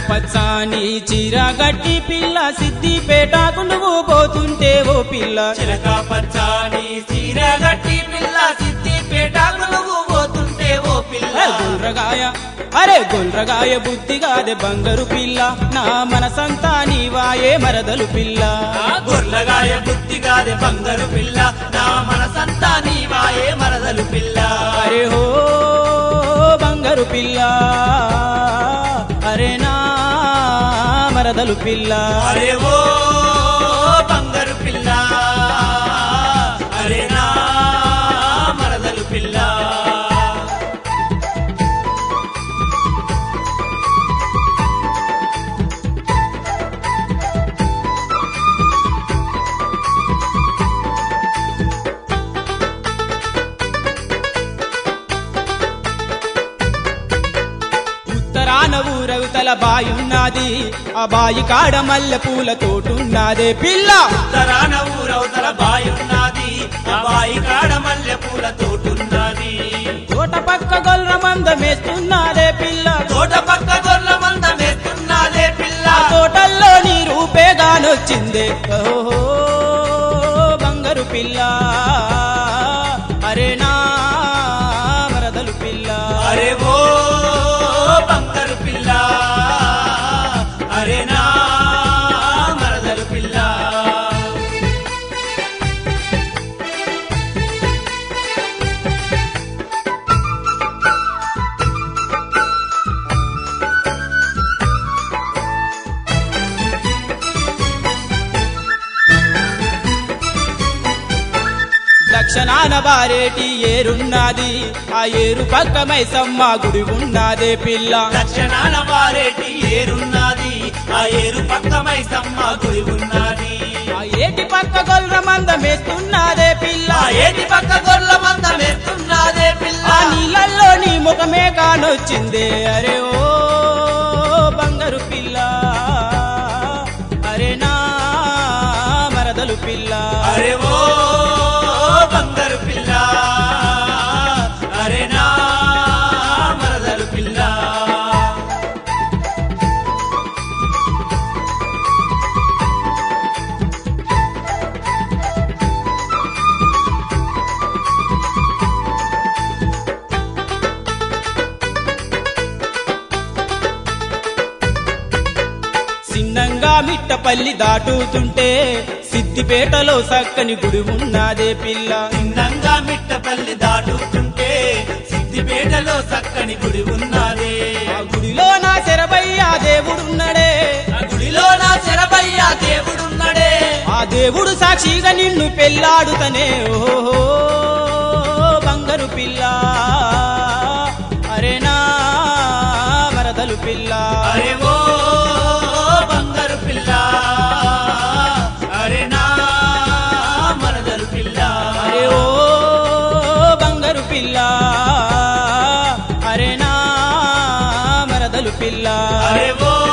పచ్చాని చీర గట్టి పిల్ల సిద్దిపేటకు నువ్వు పోతుంటే ఓ పిల్ల చిలక పచ్చాని చీర గట్టి పిల్ల సిద్దిపేటకు నువ్వు పోతుంటే ఓ పిల్ల ఏ గుండ్రగాయ అరే గుండ్రగాయ బుద్ధిగాదే బంగారు పిల్ల నా మనసంతా నీవాయే మరదలు పిల్ల ఆ గొర్లగాయ బుద్ధిగాదే బంగారు పిల్ల నా మనసంతా నీవాయే మరదలు పిల్ల అరే హో బంగారు పిల్ల అరే నా మరదలు పిల్ల అరే ఓ బంగారు పిల్ల అరే నా మరదలు పిల్ల ఉత్తరాన ఊరవుతల బాయున్నది ఆ బాయి కాడ మల్లె పూల తోటున్నదే పిల్ల ఉత్తరాన ఊరవతల బాయున్నది ఆ బాయి కాడ మల్లె పూల తోటున్నది తోట పక్క గొల్ర మందమేస్తున్నదే పిల్ల తోట పక్క గొర్ల మంద వేస్తున్నదే పిల్ల ఆ తోటల్లో నీ రూపేగానొచ్చిందే ఓహో బంగారు పిల్ల అరే నా మరదలు పిల్ల అరే ఓ బంగారు పిల్ల అరే నా మరదలు పిల్ల దక్షిణాన బారేటి ఏరున్నది ఆ ఏరు పక్క మైసమ్మ గుడి ఉన్నదే పిల్ల దక్షిణాన వారేటి ఏరున్నది ఆ ఏరు పక్కమై సమ్మ గుడి ఉన్నది ఆ ఏటి పక్క గొల్ర మందమేస్తున్నదే పిల్ల ఆ ఏటి పక్క గొర్ల మంద వేస్తున్నదే పిల్ల ఆ నీళ్ళల్లో నీ ముఖమే కానొచ్చిందే అరే ఓ బంగారు పిల్ల అరే నా మరదలు పిల్ల అరే ఓ బంగారు పిల్ల అరే నా మరదలు పిల్ల చిన్నంగా మిట్టపల్లి దాటుతుంటే సిద్దిపేటలో సక్కని గుడి ఉన్నదే పిల్ల చిన్నంగా మిట్టపల్లి దాటుతుంటే సిద్దిపేటలో చక్కని గుడి ఉన్నదే ఆ గుడిలో నా శరభయ్య దేవుడున్నడే ఆ గుడిలో నా శరభయ్య దేవుడున్నడే ఆ దేవుడు సాక్షిగా నిన్ను పెళ్ళాడుతనే ఓహో బంగారు పిల్ల అరే నా మరదలు పిల్ల అరే ఓ బంగారు పిల్ల అరే నా మరదలు పిల్ల అరే ఓ బంగారు పిల్ల అరే నా మరదలు పిల్ల అరే ఓ